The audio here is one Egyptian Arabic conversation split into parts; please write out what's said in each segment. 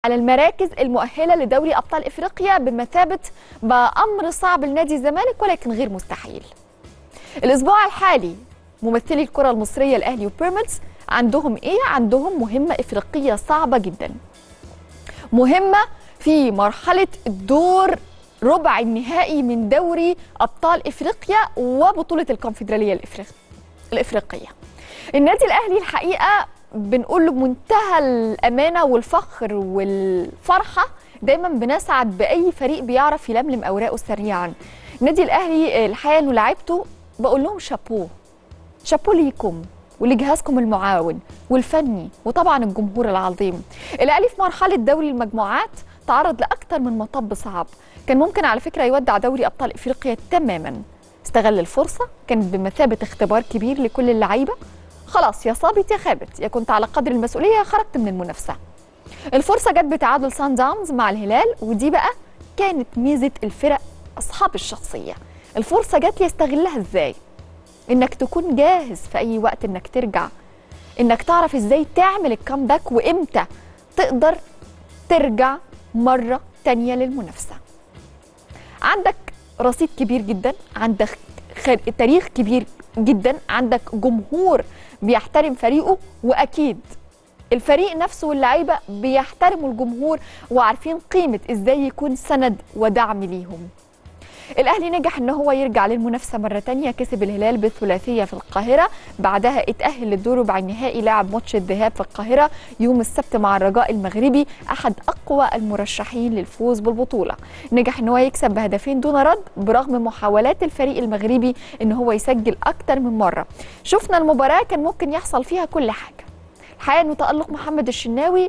على المراكز المؤهله لدوري ابطال افريقيا بمثابه ما امر صعب لنادي الزمالك ولكن غير مستحيل. الاسبوع الحالي ممثلي الكره المصريه الاهلي وبيراميدز عندهم ايه؟ عندهم مهمه افريقيه صعبه جدا. مهمه في مرحله الدور ربع النهائي من دوري ابطال افريقيا وبطوله الكونفدراليه الافريقيه. النادي الاهلي الحقيقه بنقول له بمنتهى الامانه والفخر والفرحه دايما بنسعد باي فريق بيعرف يلملم اوراقه سريعا النادي الاهلي الحقيقه انه لعيبته بقول لهم شابوه شابوه ليكم ولجهازكم المعاون والفني وطبعا الجمهور العظيم الاهلي في مرحله دوري المجموعات تعرض لاكثر من مطب صعب كان ممكن على فكره يودع دوري ابطال افريقيا تماما استغل الفرصه كانت بمثابه اختبار كبير لكل اللعيبه خلاص يا صابت يا خابت يا كنت على قدر المسؤوليه يا خرجت من المنافسه الفرصه جت بتعادل سان داونز مع الهلال ودي بقى كانت ميزه الفرق اصحاب الشخصيه الفرصه جت يستغلها ازاي انك تكون جاهز في اي وقت انك ترجع انك تعرف ازاي تعمل الكامباك وامتى تقدر ترجع مره تانية للمنافسه عندك رصيد كبير جدا عندك تاريخ كبير جدا عندك جمهور بيحترم فريقه واكيد الفريق نفسه واللعيبه بيحترموا الجمهور وعارفين قيمه ازاي يكون سند ودعم ليهم الاهلي نجح ان هو يرجع للمنافسه مره تانية كسب الهلال بالثلاثيه في القاهره بعدها اتاهل للدور ربع النهائي لعب ماتش الذهاب في القاهره يوم السبت مع الرجاء المغربي احد اقوى المرشحين للفوز بالبطوله نجح ان هو يكسب بهدفين دون رد برغم محاولات الفريق المغربي ان هو يسجل اكتر من مره شفنا المباراه كان ممكن يحصل فيها كل حاجه الحقيقه انه تالق محمد الشناوي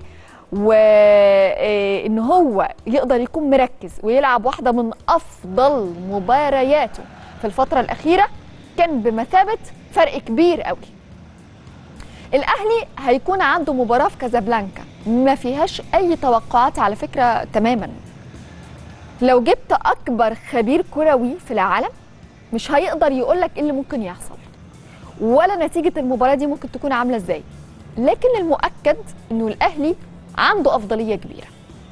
وان هو يقدر يكون مركز ويلعب واحده من افضل مبارياته في الفتره الاخيره كان بمثابه فرق كبير قوي الاهلي هيكون عنده مباراه في كازابلانكا ما فيهاش اي توقعات على فكره تماما لو جبت اكبر خبير كروي في العالم مش هيقدر يقول لك ايه اللي ممكن يحصل ولا نتيجه المباراه دي ممكن تكون عامله ازاي لكن المؤكد انه الاهلي عنده أفضلية كبيرة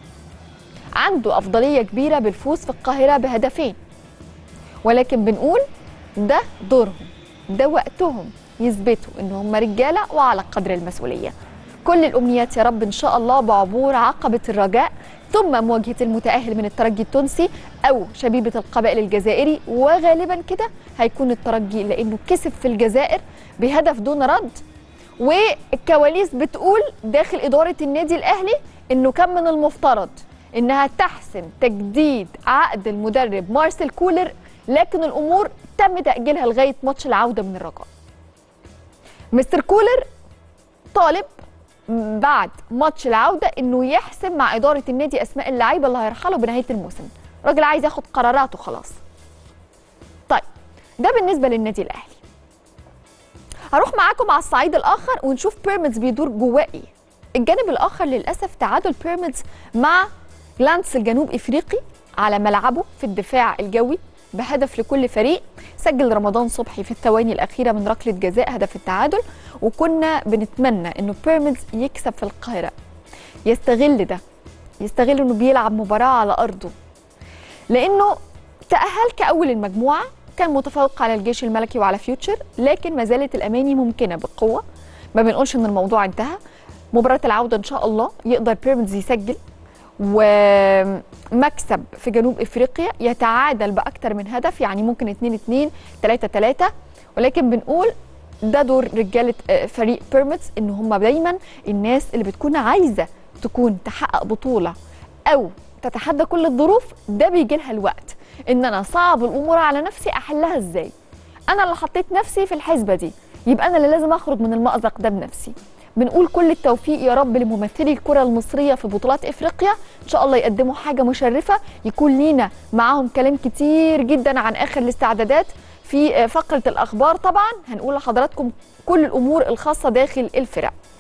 عنده أفضلية كبيرة بالفوز في القاهرة بهدفين ولكن بنقول ده دورهم ده وقتهم يثبتوا ان هم رجالة وعلى قدر المسؤولية كل الأمنيات يا رب إن شاء الله بعبور عقبة الرجاء ثم مواجهة المتأهل من الترجي التونسي أو شبيبة القبائل الجزائري وغالبا كده هيكون الترجي لأنه كسب في الجزائر بهدف دون رد والكواليس بتقول داخل إدارة النادي الأهلي إنه كان من المفترض إنها تحسم تجديد عقد المدرب مارسيل كولر لكن الأمور تم تأجيلها لغاية ماتش العودة من الرجاء مستر كولر طالب بعد ماتش العودة إنه يحسم مع إدارة النادي أسماء اللعيبة اللي هيرحلوا بنهاية الموسم راجل عايز ياخد قراراته خلاص طيب ده بالنسبة للنادي الأهلي هروح معاكم على الصعيد الاخر ونشوف بيراميدز بيدور جواه ايه الجانب الاخر للاسف تعادل بيراميدز مع لانس الجنوب افريقي على ملعبه في الدفاع الجوي بهدف لكل فريق سجل رمضان صبحي في الثواني الاخيره من ركله جزاء هدف التعادل وكنا بنتمنى انه بيراميدز يكسب في القاهره يستغل ده يستغل انه بيلعب مباراه على ارضه لانه تاهل كاول المجموعه كان متفوق على الجيش الملكي وعلى فيوتشر لكن ما زالت الاماني ممكنه بقوه ما بنقولش ان الموضوع انتهى مباراه العوده ان شاء الله يقدر بيراميدز يسجل ومكسب في جنوب افريقيا يتعادل باكثر من هدف يعني ممكن 2 2 3 3 ولكن بنقول ده دور رجاله فريق بيراميدز ان هم دايما الناس اللي بتكون عايزه تكون تحقق بطوله او تتحدى كل الظروف ده بيجي لها الوقت ان انا صعب الامور على نفسي احلها ازاي انا اللي حطيت نفسي في الحسبه دي يبقى انا اللي لازم اخرج من المأزق ده بنفسي بنقول كل التوفيق يا رب لممثلي الكره المصريه في بطولات افريقيا ان شاء الله يقدموا حاجه مشرفه يكون لينا معاهم كلام كتير جدا عن اخر الاستعدادات في فقره الاخبار طبعا هنقول لحضراتكم كل الامور الخاصه داخل الفرق